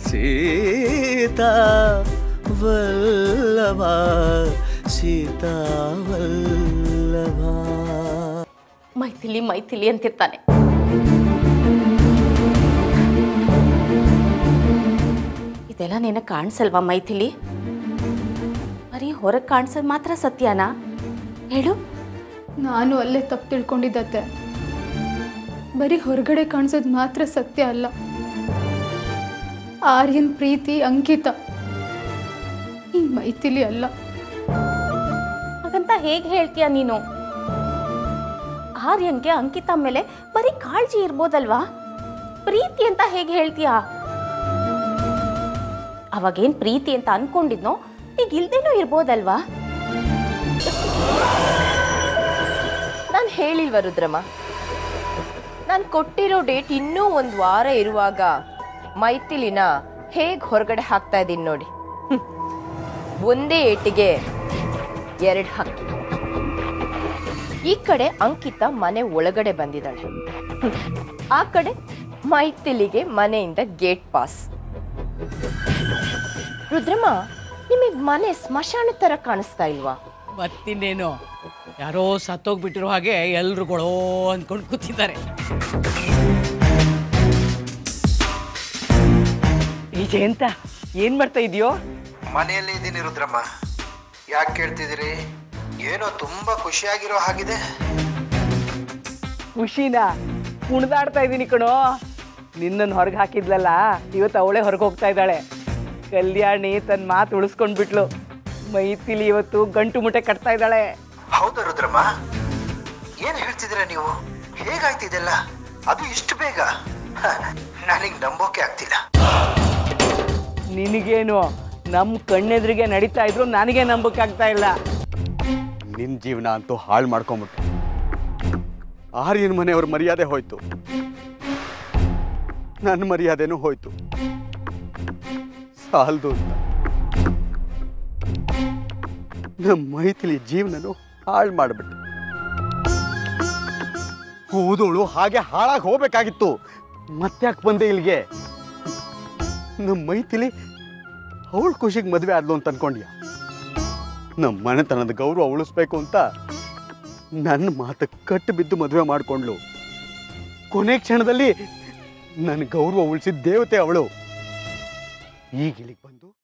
ಸೀತಾ ವಲ್ಲಭ ಸೀತಾ ವಲ್ಲಭ ಮೈಥಿಲಿ ಮೈಥಿಲಿ ಅಂತಿರ್ತಾನೆ ಇದೆಲ್ಲ ನಿನಗೆ ಕಾಣಿಸಲ್ವಾ ಮೈಥಿಲಿ ಬರೀ ಹೊರಗೆ ಕಾಣಿಸೋದು ಮಾತ್ರ ಸತ್ಯನಾ ಹೇಳು ನಾನು ಅಲ್ಲೇ ತಪ್ಪು ತಿಳ್ಕೊಂಡಿದ್ದತ್ತೆ ಬರೀ ಹೊರಗಡೆ ಕಾಣಿಸೋದು ಮಾತ್ರ ಸತ್ಯ ಅಲ್ಲ ಆರ್ಯನ್ ಪ್ರೀತಿ ಅಂಕಿತ ಈ ಮೈಥಿಲಿ ಅಲ್ಲ ಹಾಗಂತ ಹೇಗೆ ಹೇಳ್ತೀಯ ನೀನು ಆರ್ಯನ್ಗೆ ಅಂಕಿತ ಮೇಲೆ ಬರೀ ಕಾಳಜಿ ಇರ್ಬೋದಲ್ವಾ ಪ್ರೀತಿ ಅಂತ ಹೇಗೆ ಹೇಳ್ತೀಯಾ ಅವಾಗೇನ್ ಪ್ರೀತಿ ಅಂತ ಅನ್ಕೊಂಡಿದ್ನೋ ಈಗ ಇಲ್ದೇನೂ ಇರ್ಬೋದಲ್ವಾ ನಾನು ಹೇಳಿಲ್ವ ರುದ್ರಮ್ಮ ನಾನು ಕೊಟ್ಟಿರೋ ಡೇಟ್ ಇನ್ನೂ ಒಂದು ವಾರ ಇರುವಾಗ ಮೈಥಿಲಿನ ಹೇಗೆ ಹೊರಗಡೆ ಹಾಕ್ತಾ ಇದ್ದೀನಿ ನೋಡಿ ಹ್ಮ್. ಒಂದೇ ಏಟಿಗೆ ಎರಡು ಹಕ್ಕಿ ಈ ಕಡೆ ಅಂಕಿತ ಮನೆ ಒಳಗಡೆ ಬಂದಿದ್ದಾಳೆ ಹ್ಮ್. ಆ ಕಡೆ ಮೈಥಿಲಿಗೆ ಮನೆಯಿಂದ ಗೇಟ್ ಪಾಸ್ ರುದ್ರಮ್ಮ ನಿಮಗೆ ಮನೆ ಸ್ಮಶಾನ ತರ ಕಾಣಿಸ್ತಾ ಇಲ್ವಾ ಮತ್ತಿನ್ನೇನು ಯಾರೋ ಸತ್ತೋಗ್ಬಿಟ್ಟಿರೋ ಹಾಗೆ ಎಲ್ರುಗಳೋ ಅಂದ್ಕೊಂಡು ಕೂತಿದ್ದಾರೆ ಈ ಜಯಂತ ಏನ್ ಮಾಡ್ತಾ ಇದೆಯೋ ಮನೆಯಲ್ಲಿ ಇದ್ದೀನಿ ರುದ್ರಮ್ಮ ಯಾಕೆ ಕೇಳ್ತಿದ್ದೀರಿ ಏನೋ ತುಂಬಾ ಖುಷಿಯಾಗಿರೋ ಹಾಗಿದೆ ಖುಷಿನ ಕುಣಿದಾಡ್ತಾ ಇದ್ದೀನಿ ಕಣೋ ನಿನ್ನನ್ನು ಹೊರಗೆ ಹಾಕಿದ್ಲಲ್ಲ ಇವತ್ತು ಅವಳೇ ಹೊರಗೆ ಹೋಗ್ತಾ ಇದ್ದಾಳೆ ಕಲ್ಯಾಣಿ ತನ್ನ ಮಾತು ಉಳಿಸ್ಕೊಂಡ್ಬಿಟ್ಲು ಮೈತಿಲಿ ಇವತ್ತು ಗಂಟು ಮುಟ್ಟೆ ಕಟ್ತಾ ಇದ್ದಾಳೆ ಹೌದಾ ರುದ್ರಮ್ಮ ಏನ್ ಹೇಳ್ತಿದ್ದೀರಾ ನೀವು ಹೇಗಾಯ್ತಿದೆಲ್ಲ ಅದು ಇಷ್ಟು ಬೇಗ ನನಗೆ ನಂಬೋಕೆ ಆಗ್ತಿಲ್ಲ ನಿನಗೇನು ನಮ್ಮ ಕಣ್ಣೆದ್ರಿಗೆ ನಡೀತಾ ಇದ್ರು ನನಗೆ ನಂಬಕ್ಕಾಗ್ತಾ ಇಲ್ಲ ನಿನ್ನ ಜೀವನ ಅಂತೂ ಹಾಳು ಮಾಡ್ಕೊಂಬಿಟ್ಟು ಆರ್ಯನ ಮನೆಯವ್ರ ಮರ್ಯಾದೆ ಹೋಯ್ತು ನನ್ನ ಮರ್ಯಾದೆನೂ ಹೋಯ್ತು ಸಾಲದು ಅಂತ ನಮ್ಮ ಮೈಥಿಲಿ ಜೀವನನು ಹಾಳು ಮಾಡಿಬಿಟ್ಟು ಹೋದೋಳು ಹಾಗೆ ಹಾಳಾಗಿ ಹೋಗ್ಬೇಕಾಗಿತ್ತು ಮತ್ತ್ಯಾಕೆ ಬಂದೆ ಇಲ್ಲಿಗೆ ನಮ್ಮ ಮೈಥಿಲಿ ಅವಳ ಖುಷಿಗೆ ಮದುವೆ ಆದ್ಲು ಅಂತ ಅನ್ಕೊಂಡ್ಯಾ ನಮ್ಮ ಮನೆತನದ ಗೌರವ ಉಳಿಸ್ಬೇಕು ಅಂತ ನನ್ನ ಮಾತು ಕಟ್ಟು ಬಿದ್ದು ಮದುವೆ ಮಾಡಿಕೊಂಡ್ಲು ಕೊನೆ ಕ್ಷಣದಲ್ಲಿ ನನ್ನ ಗೌರವ ಉಳಿಸಿದ ದೇವತೆ ಅವಳು ಈಗ ಇಲ್ಲಿಗೆ ಬಂದು